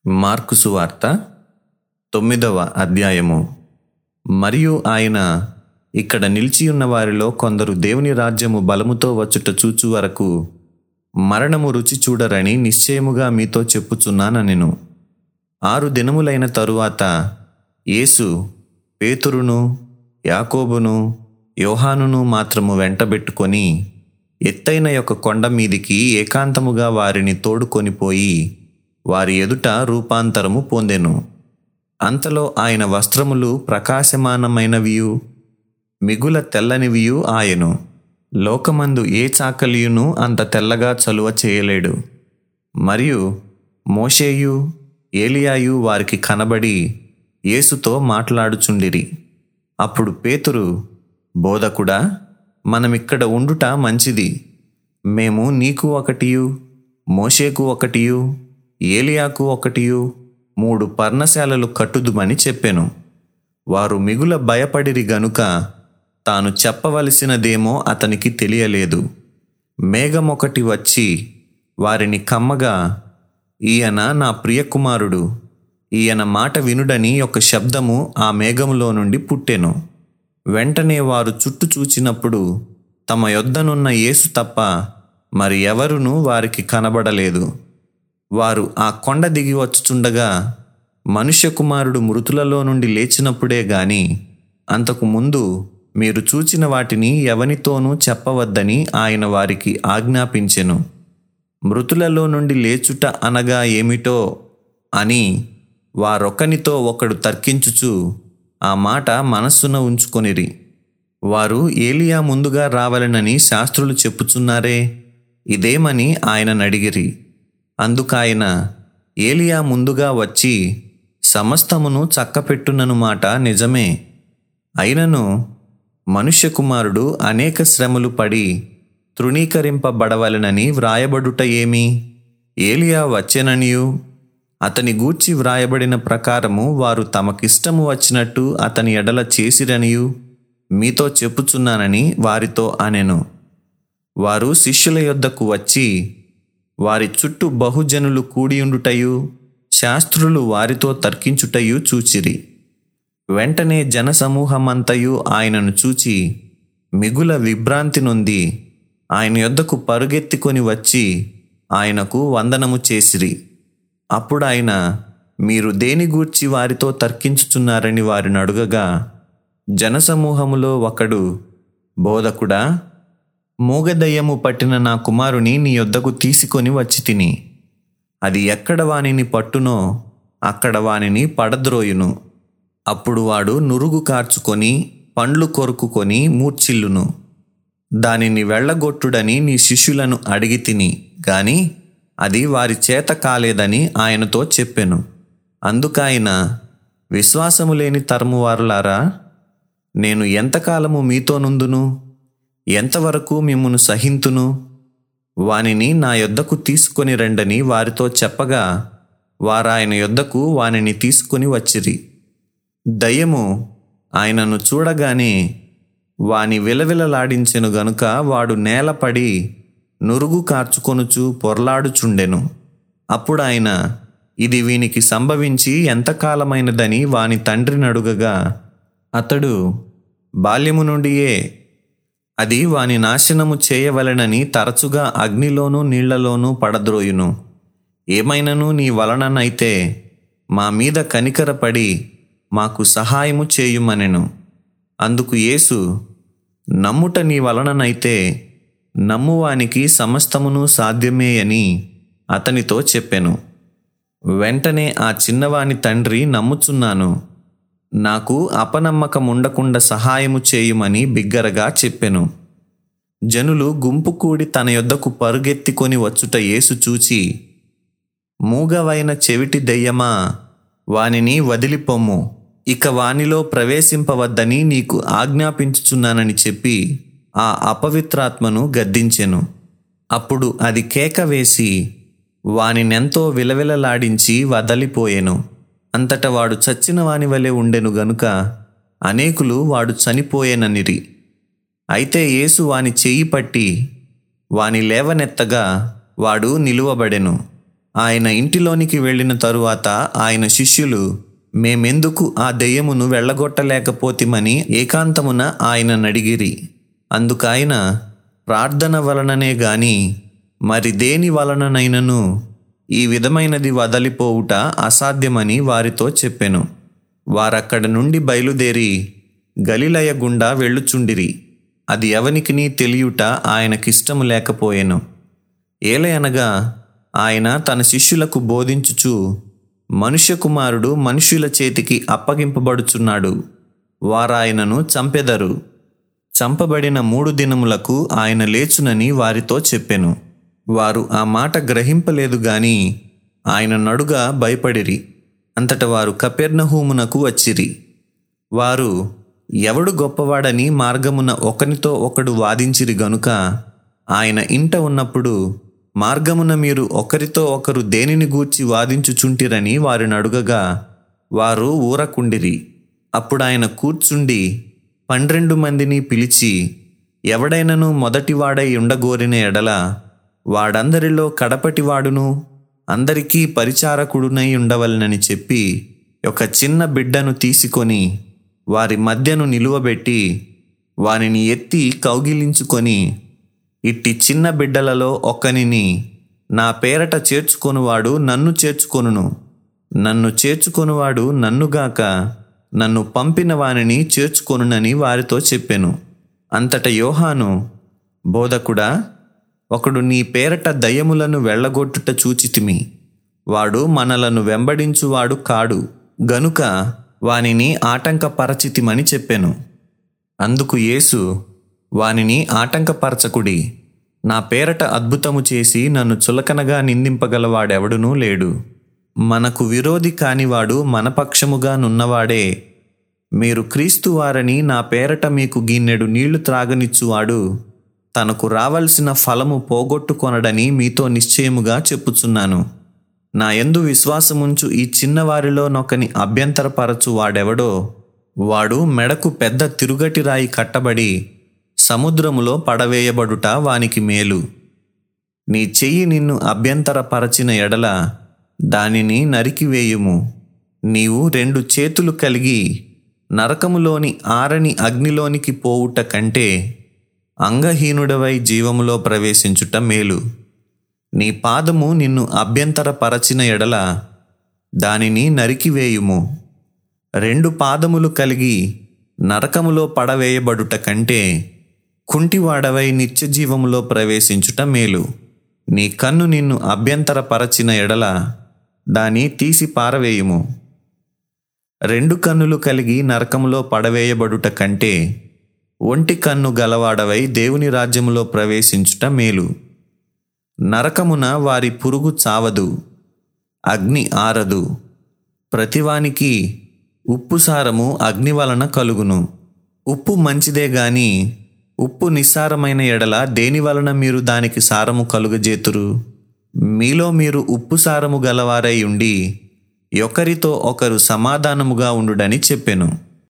mark సువార్త తొమ్మిదవ అధ్యాయము మరియు ఆయన ఇక్కడ నిలిచి ఉన్న వారిలో కొందరు దేవుని రాజ్యము బలముతో వచ్చుట చూచు వరకు మరణము రుచి చూడరని నిశ్చయముగా మీతో చెప్పుచున్నానెను ఆరు దినములైన తరువాత యేసు పేతురును యాకోబును యోహానును మాత్రము వెంటబెట్టుకొని ఎత్తైన యొక్క కొండ మీదికి ఏకాంతముగా వారిని తోడుకొని పోయి వారి ఎదుట రూపాంతరము పొందెను అంతలో ఆయన వస్త్రములు ప్రకాశమానమైనవియు మిగుల తెల్లనివియు ఆయను లోకమందు ఏ చాకలియును అంత తెల్లగా చలువ చేయలేడు మరియు మోషేయు ఏలియాయు వారికి కనబడి యేసుతో మాట్లాడుచుండిరి అప్పుడు పేతురు బోధకుడా మనమిక్కడ ఉండుట మంచిది మేము నీకు ఒకటియు మోషేకు ఒకటియు ఏలియాకు ఒకటియు మూడు పర్ణశాలలు కట్టుదుమని చెప్పెను వారు మిగుల భయపడిరి గనుక తాను చెప్పవలసినదేమో అతనికి తెలియలేదు మేఘమొకటి వచ్చి వారిని కమ్మగా ఈయన నా ప్రియకుమారుడు ఈయన మాట వినుడని ఒక శబ్దము ఆ మేఘములో నుండి పుట్టెను వెంటనే వారు చుట్టూ చూచినప్పుడు తమ యొద్దనున్న యేసు తప్ప మరి ఎవరునూ వారికి కనబడలేదు వారు ఆ కొండ దిగి వచ్చుచుండగా మనుష్య కుమారుడు మృతులలో నుండి లేచినప్పుడే గాని అంతకు ముందు మీరు చూచిన వాటిని ఎవనితోనూ చెప్పవద్దని ఆయన వారికి ఆజ్ఞాపించెను మృతులలో నుండి లేచుట అనగా ఏమిటో అని వారొకనితో ఒకడు తర్కించుచు ఆ మాట మనస్సున ఉంచుకొనిరి వారు ఏలియా ముందుగా రావాలనని శాస్త్రులు చెప్పుచున్నారే ఇదేమని ఆయన అడిగిరి అందుకాయన ఏలియా ముందుగా వచ్చి సమస్తమును చక్కపెట్టునను మాట నిజమే అయినను మనుష్య కుమారుడు అనేక శ్రమలు పడి తృణీకరింపబడవలనని వ్రాయబడుట ఏమి ఏలియా వచ్చెననియు అతని గూర్చి వ్రాయబడిన ప్రకారము వారు తమకిష్టము వచ్చినట్టు అతని ఎడల చేసిరనియు మీతో చెప్పుచున్నానని వారితో అనెను వారు శిష్యుల యొద్దకు వచ్చి వారి చుట్టూ బహుజనులు కూడియుండుటయు శాస్త్రులు వారితో తర్కించుటయు చూచిరి వెంటనే జనసమూహమంతయు ఆయనను చూచి మిగుల విభ్రాంతి నొంది ఆయన యొద్దకు పరుగెత్తికొని వచ్చి ఆయనకు వందనము చేసిరి అప్పుడు ఆయన మీరు దేని గూర్చి వారితో తర్కించుచున్నారని వారిని అడుగగా జనసమూహములో ఒకడు బోధకుడా మూగదయ్యము పట్టిన నా కుమారుని నీ యొద్దకు తీసుకొని వచ్చి తిని అది ఎక్కడ వానిని పట్టునో అక్కడ వానిని పడద్రోయును అప్పుడు వాడు నురుగు కార్చుకొని పండ్లు కొరుకుకొని మూర్చిల్లును దానిని వెళ్ళగొట్టుడని నీ శిష్యులను అడిగి తిని గాని అది వారి చేత కాలేదని ఆయనతో చెప్పెను అందుకాయన విశ్వాసము లేని తరము వారులారా నేను ఎంతకాలము మీతో నుందును ఎంతవరకు మిమ్మును సహింతును వానిని నా యొద్దకు తీసుకొని రండని వారితో చెప్పగా వారాయన యొద్దకు వానిని తీసుకొని వచ్చిరి దయ్యము ఆయనను చూడగానే వాని విలవిలలాడించెను గనుక వాడు నేలపడి నురుగు కార్చుకొనుచు పొర్లాడుచుండెను అప్పుడు ఆయన ఇది వీనికి సంభవించి ఎంతకాలమైనదని వాని తండ్రిని అడుగగా అతడు బాల్యము నుండియే అది వాని నాశనము చేయవలెనని తరచుగా అగ్నిలోనూ నీళ్లలోనూ పడద్రోయును ఏమైనను నీ వలననైతే మా మీద కనికరపడి మాకు సహాయము చేయుమనెను అందుకు యేసు నమ్ముట నీ వలననైతే నమ్మువానికి సమస్తమును సాధ్యమే అని అతనితో చెప్పెను వెంటనే ఆ చిన్నవాని తండ్రి నమ్ముచున్నాను నాకు అపనమ్మకం ఉండకుండా సహాయము చేయుమని బిగ్గరగా చెప్పెను జనులు గుంపు కూడి తన యొద్దకు పరుగెత్తికొని వచ్చుట యేసు చూచి మూగవైన చెవిటి దెయ్యమా వానిని వదిలిపొమ్ము ఇక వానిలో ప్రవేశింపవద్దని నీకు ఆజ్ఞాపించుచున్నానని చెప్పి ఆ అపవిత్రాత్మను గద్దించెను అప్పుడు అది కేక వేసి వానినెంతో విలవిలలాడించి వదలిపోయెను అంతట వాడు చచ్చిన వాని వలె ఉండెను గనుక అనేకులు వాడు చనిపోయేననిరి అయితే యేసు వాని చెయ్యి పట్టి వాని లేవనెత్తగా వాడు నిలువబడెను ఆయన ఇంటిలోనికి వెళ్ళిన తరువాత ఆయన శిష్యులు మేమెందుకు ఆ దెయ్యమును వెళ్ళగొట్టలేకపోతిమని ఏకాంతమున ఆయన నడిగిరి అందుకాయన ప్రార్థన వలననే గాని మరి దేని వలననైనను ఈ విధమైనది వదలిపోవుట అసాధ్యమని వారితో చెప్పెను వారక్కడి నుండి బయలుదేరి గలిలయ గుండా వెళ్ళుచుండిరి అది ఎవనికిని తెలియుట ఆయనకిష్టము లేకపోయెను ఏలయనగా ఆయన తన శిష్యులకు బోధించుచు మనుష్య కుమారుడు మనుష్యుల చేతికి అప్పగింపబడుచున్నాడు వారాయనను చంపెదరు చంపబడిన మూడు దినములకు ఆయన లేచునని వారితో చెప్పెను వారు ఆ మాట గ్రహింపలేదు గాని ఆయన నడుగా భయపడిరి అంతట వారు కపెర్నహూమునకు వచ్చిరి వారు ఎవడు గొప్పవాడని మార్గమున ఒకనితో ఒకడు వాదించిరి గనుక ఆయన ఇంట ఉన్నప్పుడు మార్గమున మీరు ఒకరితో ఒకరు దేనిని గూర్చి వాదించుచుంటిరని వారిని అడుగగా వారు ఊరకుండిరి అప్పుడు ఆయన కూర్చుండి పన్నెండు మందిని పిలిచి ఎవడైనను మొదటివాడై ఉండగోరిన ఎడల వాడందరిలో కడపటివాడును అందరికీ పరిచారకుడునై ఉండవలనని చెప్పి ఒక చిన్న బిడ్డను తీసుకొని వారి మధ్యను నిలువబెట్టి వానిని ఎత్తి కౌగిలించుకొని ఇట్టి చిన్న బిడ్డలలో ఒక్కనిని నా పేరట చేర్చుకొనువాడు నన్ను చేర్చుకొనును నన్ను చేర్చుకొనువాడు నన్నుగాక నన్ను పంపిన వానిని చేర్చుకొనునని వారితో చెప్పెను అంతట యోహాను బోధకుడా ఒకడు నీ పేరట దయ్యములను వెళ్ళగొట్టుట చూచితిమి వాడు మనలను వెంబడించువాడు కాడు గనుక వానిని ఆటంకపరచితిమని చెప్పెను అందుకు యేసు వానిని ఆటంకపరచకుడి నా పేరట అద్భుతము చేసి నన్ను చులకనగా నిందింపగలవాడెవడునూ లేడు మనకు విరోధి కానివాడు మన పక్షముగా నున్నవాడే మీరు క్రీస్తు వారని నా పేరట మీకు గిన్నెడు నీళ్లు త్రాగనిచ్చువాడు తనకు రావలసిన ఫలము పోగొట్టుకొనడని మీతో నిశ్చయముగా చెప్పుచున్నాను నా యందు విశ్వాసముంచు ఈ చిన్నవారిలో నొకని అభ్యంతరపరచు వాడెవడో వాడు మెడకు పెద్ద తిరుగటి రాయి కట్టబడి సముద్రములో పడవేయబడుట వానికి మేలు నీ చెయ్యి నిన్ను అభ్యంతరపరచిన ఎడల దానిని నరికివేయుము నీవు రెండు చేతులు కలిగి నరకములోని ఆరని అగ్నిలోనికి పోవుట కంటే అంగహీనుడవై జీవములో ప్రవేశించుట మేలు నీ పాదము నిన్ను అభ్యంతరపరచిన ఎడల దానిని నరికివేయుము రెండు పాదములు కలిగి నరకములో పడవేయబడుట కంటే కుంటివాడవై నిత్యజీవములో ప్రవేశించుట మేలు నీ కన్ను నిన్ను అభ్యంతరపరచిన ఎడల దాని తీసి పారవేయుము రెండు కన్నులు కలిగి నరకములో పడవేయబడుట కంటే ఒంటి కన్ను గలవాడవై దేవుని రాజ్యములో ప్రవేశించుట మేలు నరకమున వారి పురుగు చావదు అగ్ని ఆరదు ప్రతివానికి ఉప్పు సారము అగ్ని వలన కలుగును ఉప్పు మంచిదే గాని ఉప్పు నిస్సారమైన ఎడల దేని వలన మీరు దానికి సారము కలుగజేతురు మీలో మీరు ఉప్పు సారము గలవారై ఉండి ఒకరితో ఒకరు సమాధానముగా ఉండుడని చెప్పెను